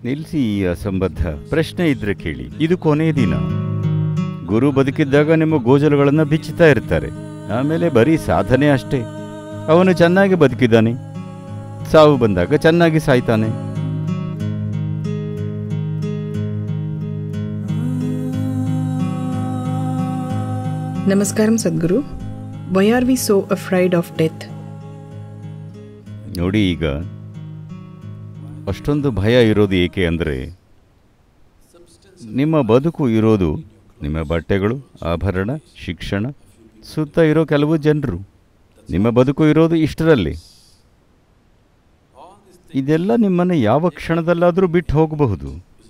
ನಿಲ್ಲಿಸಿ ಈ ಅಸಂಬದ್ಧ ಪ್ರಶ್ನೆ ಇದ್ರೆ ಕೇಳಿ ಇದು ಕೊನೆಯ ದಿನ ಗುರು ಬದುಕಿದ್ದಾಗ ನಿಮ್ಮ ಗೋಜಲುಗಳನ್ನು ಬಿಚ್ಚುತ್ತಾ ಇರ್ತಾರೆ ಆಮೇಲೆ ಬರೀ ಸಾಧನೆ ಅಷ್ಟೇ ಅವನು ಚೆನ್ನಾಗಿ ಬದುಕಿದ್ದಾನೆ ಸಾವು ಬಂದಾಗ ಚೆನ್ನಾಗಿ ಸಾಯ್ತಾನೆ Namaskaram Sadhguru. Why are we so afraid of death? ನೋಡಿ ಈಗ ಅಷ್ಟೊಂದು ಭಯ ಇರೋದು ಏಕೆ ಅಂದರೆ ನಿಮ್ಮ ಬದುಕು ಇರೋದು ನಿಮ್ಮ ಬಟ್ಟೆಗಳು ಆಭರಣ ಶಿಕ್ಷಣ ಸುತ್ತ ಇರೋ ಕೆಲವು ಜನರು ನಿಮ್ಮ ಬದುಕು ಇರೋದು ಇಷ್ಟರಲ್ಲಿ ಇದೆಲ್ಲ ನಿಮ್ಮನ್ನು ಯಾವ ಕ್ಷಣದಲ್ಲಾದರೂ ಬಿಟ್ಟು ಹೋಗಬಹುದು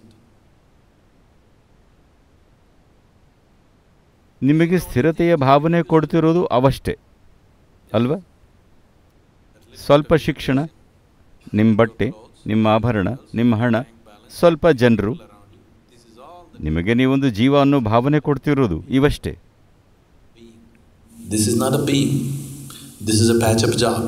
ನಿಮಗೆ ಸ್ಥಿರತೆಯ ಭಾವನೆ ಕೊಡ್ತಿರೋದು ಅವಷ್ಟೇ ಅಲ್ವಾ ಸ್ವಲ್ಪ ಶಿಕ್ಷಣ ನಿಮ್ಮ ಬಟ್ಟೆ ನಿಮ್ಮ ಆಭರಣ ನಿಮ್ಮ ಹಣ ಸ್ವಲ್ಪ ಜನರು ನಿಮಗೆ ನೀವೊಂದು ಜೀವ ಅನ್ನೋ ಭಾವನೆ ಕೊಡ್ತಿರೋದು ಇವಷ್ಟೇ This is not a being. This is a patch up job.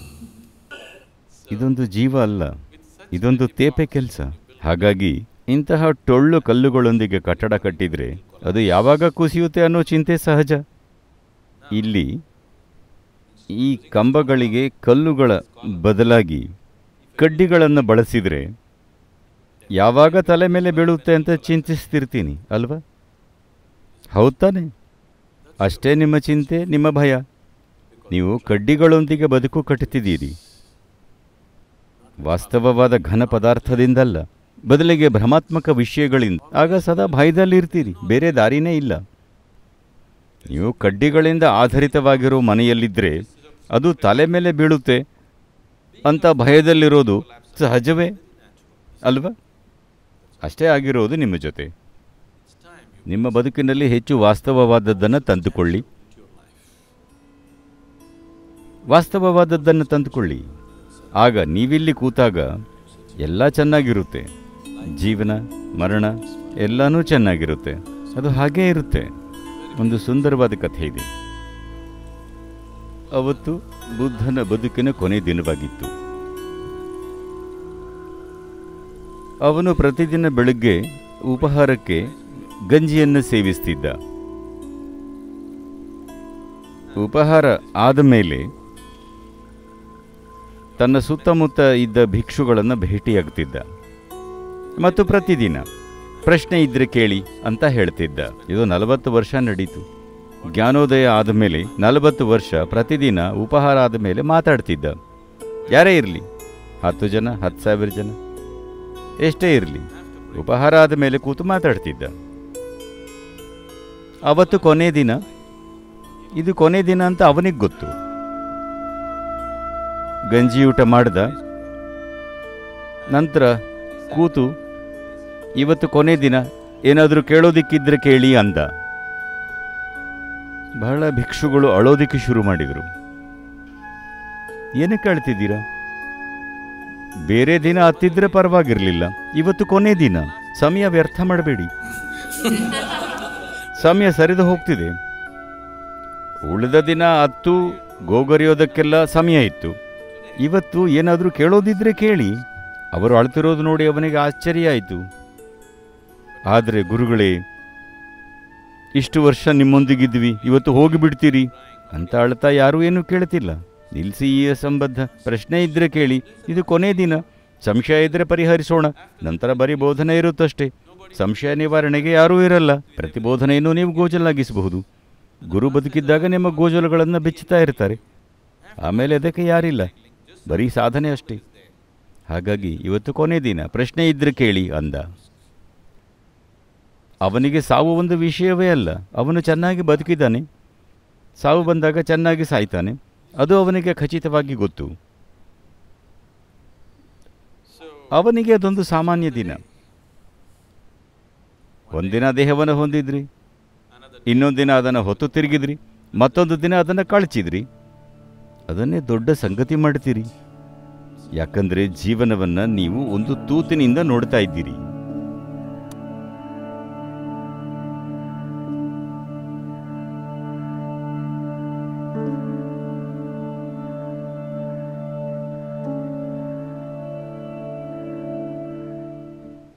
ಇದೊಂದು ಜೀವ ಅಲ್ಲ ಇದೊಂದು ತೇಪೆ ಕೆಲಸ ಹಾಗಾಗಿ ಇಂತಹ ಟೊಳ್ಳು ಕಲ್ಲುಗಳೊಂದಿಗೆ ಕಟ್ಟಡ ಕಟ್ಟಿದರೆ ಅದು ಯಾವಾಗ ಕುಸಿಯುತ್ತೆ ಅನ್ನೋ ಚಿಂತೆ ಸಹಜ ಇಲ್ಲಿ ಈ ಕಂಬಗಳಿಗೆ ಕಲ್ಲುಗಳ ಬದಲಾಗಿ ಕಡ್ಡಿಗಳನ್ನು ಬಳಸಿದರೆ ಯಾವಾಗ ತಲೆ ಮೇಲೆ ಬೀಳುತ್ತೆ ಅಂತ ಚಿಂತಿಸ್ತಿರ್ತೀನಿ ಅಲ್ವಾ ಹೌದ್ ತಾನೆ ಅಷ್ಟೇ ನಿಮ್ಮ ಚಿಂತೆ ನಿಮ್ಮ ಭಯ ನೀವು ಕಡ್ಡಿಗಳೊಂದಿಗೆ ಬದುಕು ಕಟ್ಟುತ್ತಿದ್ದೀರಿ ವಾಸ್ತವವಾದ ಘನ ಪದಾರ್ಥದಿಂದಲ್ಲ ಬದಲಿಗೆ ಭ್ರಮಾತ್ಮಕ ವಿಷಯಗಳಿಂದ ಆಗ ಸದಾ ಭಯದಲ್ಲಿರ್ತೀರಿ ಬೇರೆ ದಾರಿನೇ ಇಲ್ಲ ನೀವು ಕಡ್ಡಿಗಳಿಂದ ಆಧಾರಿತವಾಗಿರೋ ಮನೆಯಲ್ಲಿದ್ದರೆ ಅದು ತಲೆ ಮೇಲೆ ಬೀಳುತ್ತೆ ಅಂತ ಭಯದಲ್ಲಿರೋದು ಸಹಜವೇ ಅಲ್ವಾ ಅಷ್ಟೇ ಆಗಿರೋದು ನಿಮ್ಮ ಜೊತೆ ನಿಮ್ಮ ಬದುಕಿನಲ್ಲಿ ಹೆಚ್ಚು ವಾಸ್ತವವಾದದ್ದನ್ನು ತಂದುಕೊಳ್ಳಿ ವಾಸ್ತವವಾದದ್ದನ್ನು ತಂದುಕೊಳ್ಳಿ ಆಗ ನೀವಿಲ್ಲಿ ಕೂತಾಗ ಎಲ್ಲ ಚೆನ್ನಾಗಿರುತ್ತೆ ಜೀವನ ಮರಣ ಎಲ್ಲನೂ ಚೆನ್ನಾಗಿರುತ್ತೆ ಅದು ಹಾಗೇ ಇರುತ್ತೆ ಒಂದು ಸುಂದರವಾದ ಕಥೆ ಇದೆ ಅವತ್ತು ಬುದ್ಧನ ಬದುಕಿನ ಕೊನೆ ದಿನವಾಗಿತ್ತು ಅವನು ಪ್ರತಿದಿನ ಬೆಳಗ್ಗೆ ಉಪಹಾರಕ್ಕೆ ಗಂಜಿಯನ್ನು ಸೇವಿಸ್ತಿದ್ದ ಉಪಹಾರ ಆದ ಮೇಲೆ ತನ್ನ ಸುತ್ತಮುತ್ತ ಇದ್ದ ಭಿಕ್ಷುಗಳನ್ನು ಭೇಟಿಯಾಗ್ತಿದ್ದ ಮತ್ತು ಪ್ರತಿದಿನ ಪ್ರಶ್ನೆ ಇದ್ರೆ ಕೇಳಿ ಅಂತ ಹೇಳ್ತಿದ್ದ ಇದು ನಲವತ್ತು ವರ್ಷ ನಡೀತು ಜ್ಞಾನೋದಯ ಆದ ಮೇಲೆ ನಲವತ್ತು ವರ್ಷ ಪ್ರತಿದಿನ ಉಪಹಾರ ಆದ ಮೇಲೆ ಮಾತಾಡ್ತಿದ್ದ ಯಾರೇ ಇರಲಿ ಹತ್ತು ಜನ ಹತ್ತು ಸಾವಿರ ಜನ ಎಷ್ಟೇ ಇರಲಿ ಉಪಹಾರ ಆದ ಮೇಲೆ ಕೂತು ಮಾತಾಡ್ತಿದ್ದ ಅವತ್ತು ಕೊನೆ ದಿನ ಇದು ಕೊನೆ ದಿನ ಅಂತ ಅವನಿಗೆ ಗೊತ್ತು ಗಂಜಿ ಊಟ ಮಾಡ್ದ ನಂತರ ಕೂತು ಇವತ್ತು ಕೊನೆ ದಿನ ಏನಾದರೂ ಕೇಳೋದಿಕ್ಕಿದ್ರೆ ಕೇಳಿ ಅಂದ ಬಹಳ ಭಿಕ್ಷುಗಳು ಅಳೋದಿಕ್ಕೆ ಶುರು ಮಾಡಿದರು ಏನಕ್ಕೆ ಅಳ್ತಿದ್ದೀರಾ ಬೇರೆ ದಿನ ಹತ್ತಿದ್ರೆ ಪರವಾಗಿರ್ಲಿಲ್ಲ ಇವತ್ತು ಕೊನೆ ದಿನ ಸಮಯ ವ್ಯರ್ಥ ಮಾಡಬೇಡಿ ಸಮಯ ಸರಿದು ಹೋಗ್ತಿದೆ ಉಳಿದ ದಿನ ಹತ್ತು ಗೋಗರಿಯೋದಕ್ಕೆಲ್ಲ ಸಮಯ ಇತ್ತು ಇವತ್ತು ಏನಾದರೂ ಕೇಳೋದಿದ್ರೆ ಕೇಳಿ ಅವರು ಅಳ್ತಿರೋದು ನೋಡಿ ಅವನಿಗೆ ಆಶ್ಚರ್ಯ ಆಯಿತು ಆದರೆ ಗುರುಗಳೇ ಇಷ್ಟು ವರ್ಷ ನಿಮ್ಮೊಂದಿಗಿದ್ವಿ ಇವತ್ತು ಹೋಗಿಬಿಡ್ತೀರಿ ಅಂತ ಅಳ್ತಾ ಯಾರೂ ಏನೂ ಕೇಳ್ತಿಲ್ಲ ನಿಲ್ಲಿಸಿ ಈ ಸಂಬದ್ಧ ಪ್ರಶ್ನೆ ಇದ್ರೆ ಕೇಳಿ ಇದು ಕೊನೆ ದಿನ ಸಂಶಯ ಇದ್ರೆ ಪರಿಹರಿಸೋಣ ನಂತರ ಬರೀ ಬೋಧನೆ ಇರುತ್ತಷ್ಟೇ ಸಂಶಯ ನಿವಾರಣೆಗೆ ಯಾರೂ ಇರಲ್ಲ ಪ್ರತಿಬೋಧನೆಯನ್ನು ನೀವು ಗೋಜಲಾಗಿಸಬಹುದು ಗುರು ಬದುಕಿದ್ದಾಗ ನಿಮ್ಮ ಗೋಜಲುಗಳನ್ನು ಬಿಚ್ಚುತ್ತಾ ಇರ್ತಾರೆ ಆಮೇಲೆ ಅದಕ್ಕೆ ಯಾರಿಲ್ಲ ಬರೀ ಸಾಧನೆ ಅಷ್ಟೇ ಹಾಗಾಗಿ ಇವತ್ತು ಕೊನೆ ದಿನ ಪ್ರಶ್ನೆ ಇದ್ರೆ ಕೇಳಿ ಅಂದ ಅವನಿಗೆ ಸಾವು ಒಂದು ವಿಷಯವೇ ಅಲ್ಲ ಅವನು ಚೆನ್ನಾಗಿ ಬದುಕಿದ್ದಾನೆ ಸಾವು ಬಂದಾಗ ಚೆನ್ನಾಗಿ ಸಾಯ್ತಾನೆ ಅದು ಅವನಿಗೆ ಖಚಿತವಾಗಿ ಗೊತ್ತು ಅವನಿಗೆ ಅದೊಂದು ಸಾಮಾನ್ಯ ದಿನ ಒಂದಿನ ದೇಹವನ್ನು ಹೊಂದಿದ್ರಿ ಇನ್ನೊಂದು ದಿನ ಅದನ್ನು ಹೊತ್ತು ತಿರುಗಿದ್ರಿ ಮತ್ತೊಂದು ದಿನ ಅದನ್ನು ಕಳಚಿದ್ರಿ ಅದನ್ನೇ ದೊಡ್ಡ ಸಂಗತಿ ಮಾಡ್ತೀರಿ ಯಾಕಂದ್ರೆ ಜೀವನವನ್ನ ನೀವು ಒಂದು ತೂತಿನಿಂದ ನೋಡ್ತಾ ಇದ್ದೀರಿ